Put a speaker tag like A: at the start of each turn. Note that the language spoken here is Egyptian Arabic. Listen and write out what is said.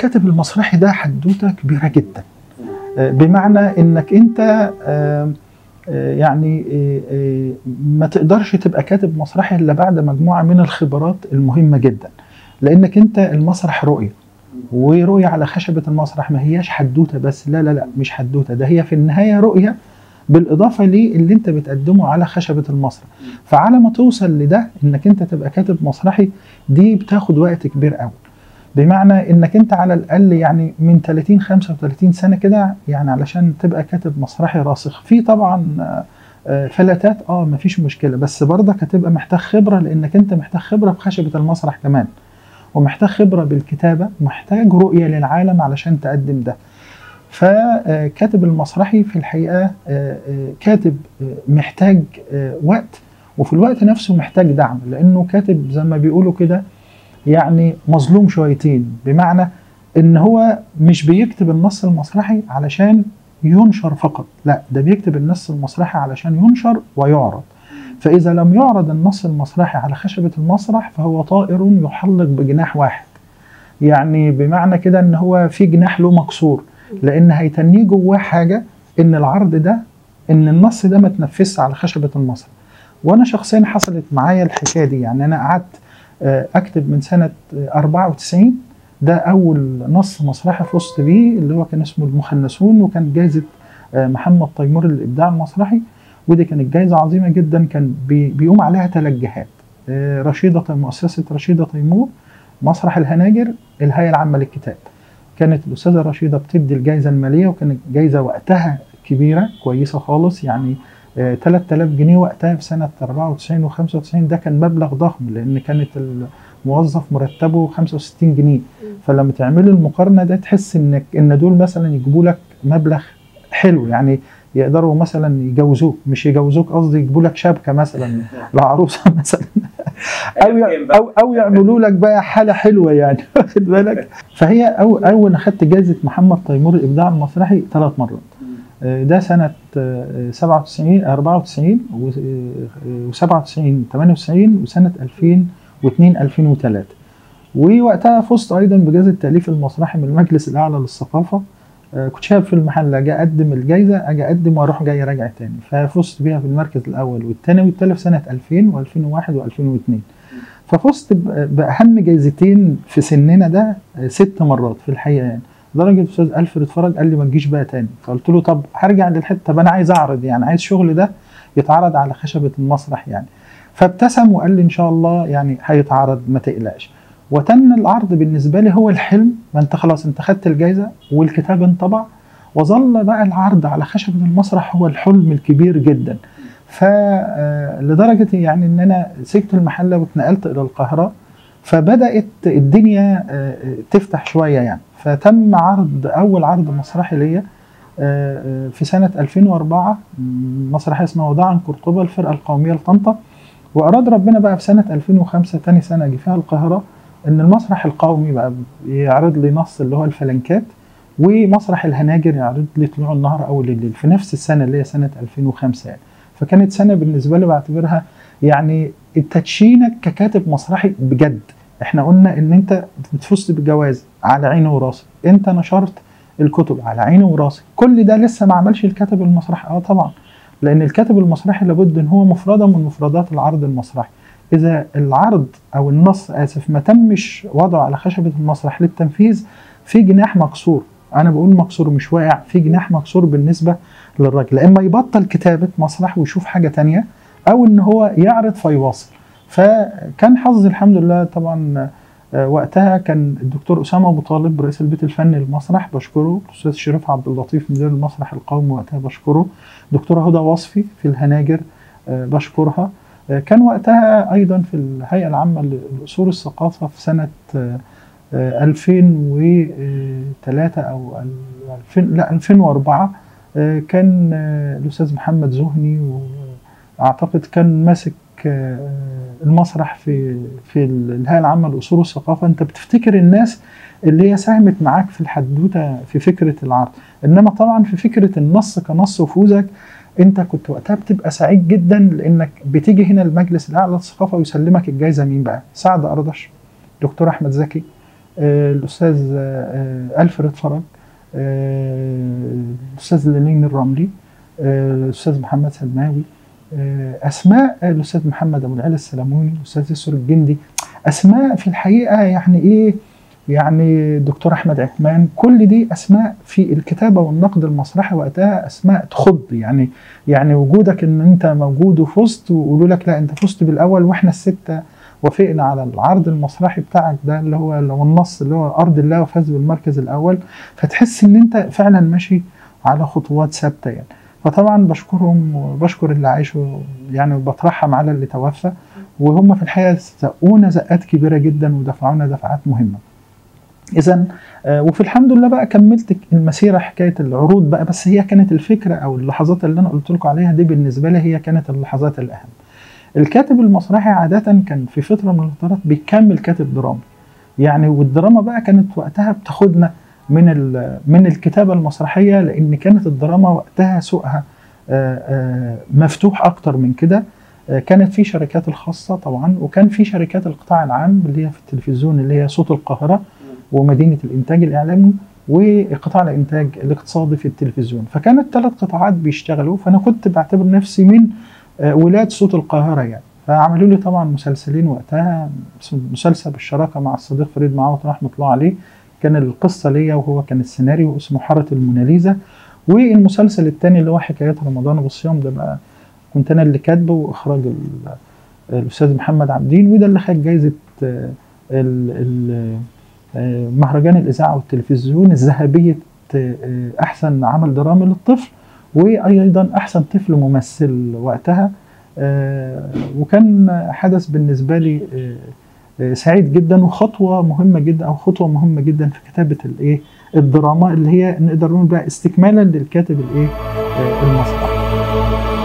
A: الكاتب المسرحي ده حدوته كبيره جدا آه، بمعنى انك انت آه، آه، يعني آه، آه، ما تقدرش تبقى كاتب مسرحي الا بعد مجموعه من الخبرات المهمه جدا لانك انت المسرح رؤيه ورؤيه على خشبه المسرح ما هياش حدوته بس لا لا لا مش حدوته ده هي في النهايه رؤيه بالاضافه للي انت بتقدمه على خشبه المسرح فعلى ما توصل لده انك انت تبقى كاتب مسرحي دي بتاخد وقت كبير قوي بمعنى انك انت على الاقل يعني من 30 35 سنه كده يعني علشان تبقى كاتب مسرحي راسخ في طبعا آه، آه، فلاتات اه مفيش مشكله بس برضك هتبقى محتاج خبره لانك انت محتاج خبره بخشبه المسرح كمان ومحتاج خبره بالكتابه ومحتاج رؤيه للعالم علشان تقدم ده فكاتب المسرحي في الحقيقه آه، آه، كاتب آه، محتاج آه، وقت وفي الوقت نفسه محتاج دعم لانه كاتب زي ما بيقولوا كده يعني مظلوم شويتين بمعنى ان هو مش بيكتب النص المسرحي علشان ينشر فقط لا ده بيكتب النص المسرحي علشان ينشر ويعرض فاذا لم يعرض النص المسرحي على خشبه المسرح فهو طائر يحلق بجناح واحد يعني بمعنى كده ان هو في جناح له مكسور لان هيتنيه جواه حاجه ان العرض ده ان النص ده ما تنفذش على خشبه المسرح وانا شخصيا حصلت معايا الحكايه دي يعني انا قعدت آه، اكتب من سنه آه، 94 ده اول نص مسرحي فزت بيه اللي هو كان اسمه المخنثون وكان جائزه آه، محمد تيمور للابداع المسرحي ودي كانت جائزه عظيمه جدا كان بي- بيقوم عليها ثلاث جهات آه، رشيده مؤسسه رشيده تيمور مسرح الهناجر الهيئه العامه للكتاب كانت الاستاذه رشيده بتدي الجائزه الماليه وكانت جائزه وقتها كبيره كويسه خالص يعني آه، 3000 جنيه وقتها في سنه 94 و95 ده كان مبلغ ضخم لان كانت الموظف مرتبه 65 جنيه فلما تعملي المقارنه ده تحس انك ان دول مثلا يجيبوا لك مبلغ حلو يعني يقدروا مثلا يجوزوك مش يجوزوك قصدي يجيبوا لك شبكه مثلا لعروسه مثلا او ي- او او يعملوا لك بقى حاله حلوه يعني واخد بالك فهي أو اول اخدت جائزه محمد تيمور الابداع المسرحي ثلاث مرات آه، ده سنه آه، 97 94 و97 98 وسنه 2002 2003 ووقتها فزت ايضا بجائزه التاليف المسرحي من المجلس الاعلى للثقافه آه، كنت شاب في المحل اجي اقدم الجائزه اجي اقدم واروح جاي راجع تاني ففزت بيها في المركز الاول والثاني والثالث سنه 2000 و2001 و2002 ففزت ب- باهم جايزتين في سننا ده آه، ست مرات في الحقيقه يعني لدرجه الاستاذ الفريد فرج قال لي ما تجيش بقى تاني فقلت له طب هرجع للحته طب انا عايز اعرض يعني عايز الشغل ده يتعرض على خشبه المسرح يعني فابتسم وقال لي ان شاء الله يعني هيتعرض ما تقلقش وتن العرض بالنسبه لي هو الحلم ما انت خلاص انت خدت الجائزه والكتاب انطبع وظل بقى العرض على خشبه المسرح هو الحلم الكبير جدا فلدرجه يعني ان انا سبت المحله واتنقلت الى القاهره فبدات الدنيا آه، آه، تفتح شويه يعني فتم عرض اول عرض مسرحي ليا آه، آه، في سنه 2004 م، مسرحيه اسمها وداعا قرطبه الفرقه القوميه لطنطا واراد ربنا بقى في سنه 2005 تاني سنه اجي فيها القاهره ان المسرح القومي بقى يعرض لي نص اللي هو الفلنكات ومسرح الهناجر يعرض لي طلوع النهر اول الليل في نفس السنه اللي هي سنه 2005 يعني فكانت سنه بالنسبه لي بعتبرها يعني تدشينك ككاتب مسرحي بجد احنا قلنا ان انت بتفوز بالجواز على عيني وراسي انت نشرت الكتب على عيني وراسي كل ده لسه ما عملش الكاتب المسرحي اه طبعا لان الكاتب المسرحي لابد ان هو مفرده من مفردات العرض المسرحي اذا العرض او النص اسف ما تمش وضعه على خشبه المسرح للتنفيذ في جناح مكسور انا بقول مكسور مش واقع في جناح مكسور بالنسبه للراجل اما يبطل كتابه مسرح ويشوف حاجه تانية او ان هو يعرض فيواصل فكان حظي الحمد لله طبعا آه، وقتها كان الدكتور اسامه ابو طالب رئيس البيت الفني للمسرح بشكره الاستاذ شريف عبد اللطيف مدير المسرح القومي وقتها بشكره دكتوره هدى وصفي في الهناجر آه، بشكرها آه، كان وقتها ايضا في الهيئه العامه لاصول الثقافه في سنه آه، آه، 2003 او ال- 2000 لا 2004 آه، كان آه، الاستاذ محمد زهني واعتقد كان ماسك آه، المسرح في في الهيئه العامه لاصول الثقافه انت بتفتكر الناس اللي هي ساهمت معاك في الحدوته في فكره العرض انما طبعا في فكره النص كنص وفوزك انت كنت وقتها بتبقى سعيد جدا لانك بتيجي هنا المجلس الاعلى للثقافه ويسلمك الجائزه مين بقى؟ سعد اردش دكتور احمد زكي آه، الاستاذ آه، الفريد فرج آه، الاستاذ لينين الرملي آه، الاستاذ محمد سلماوي آه، اسماء الاستاذ محمد ابو العلا السلموني الاستاذ يسر الجندي اسماء في الحقيقه يعني ايه يعني دكتور احمد عثمان كل دي اسماء في الكتابه والنقد المسرحي وقتها اسماء تخض يعني يعني وجودك ان انت موجود وفزت ويقولوا لك لا انت فزت بالاول واحنا السته وافقنا على العرض المسرحي بتاعك ده اللي هو اللي هو النص اللي هو ارض الله وفاز بالمركز الاول فتحس ان انت فعلا ماشي على خطوات ثابته يعني فطبعا بشكرهم وبشكر اللي عاشوا يعني بترحم على اللي توفى وهم في الحقيقه زقونا زقات كبيره جدا ودفعونا دفعات مهمه. اذا آه، وفي الحمد لله بقى كملت المسيره حكايه العروض بقى بس هي كانت الفكره او اللحظات اللي انا قلت لكم عليها دي بالنسبه لي هي كانت اللحظات الاهم. الكاتب المسرحي عاده كان في فتره من الفترات بيكمل كاتب درامي. يعني والدراما بقى كانت وقتها بتاخدنا من ال- من الكتابه المسرحيه لان كانت الدراما وقتها سوقها آه، آه، مفتوح اكتر من كده آه، كانت في شركات الخاصه طبعا وكان في شركات القطاع العام اللي هي في التلفزيون اللي هي صوت القاهره ومدينه الانتاج الاعلامي وقطاع الانتاج الاقتصادي في التلفزيون فكانت ثلاث قطاعات بيشتغلوا فانا كنت بعتبر نفسي من آه، ولاد صوت القاهره يعني فعملوا لي طبعا مسلسلين وقتها مسلسل بالشراكه مع الصديق فريد معوض رحمه الله عليه كان القصه ليا وهو كان السيناريو اسمه حاره الموناليزا والمسلسل الثاني اللي هو حكايات رمضان والصيام ده بقى كنت انا اللي كاتبه واخراج ال- الاستاذ محمد عبدين وده اللي خد جايزه آه، ال- ال- آه، مهرجان الاذاعه والتلفزيون الذهبيه آه، احسن عمل درامي للطفل وايضا احسن طفل ممثل وقتها آه، وكان حدث بالنسبه لي آه، آه، سعيد جدا وخطوه مهمه جدا او خطوه مهمه جدا في كتابه الايه الدراما اللي هي نقدر نقول بقى استكمالا للكاتب الايه آه، المسرحي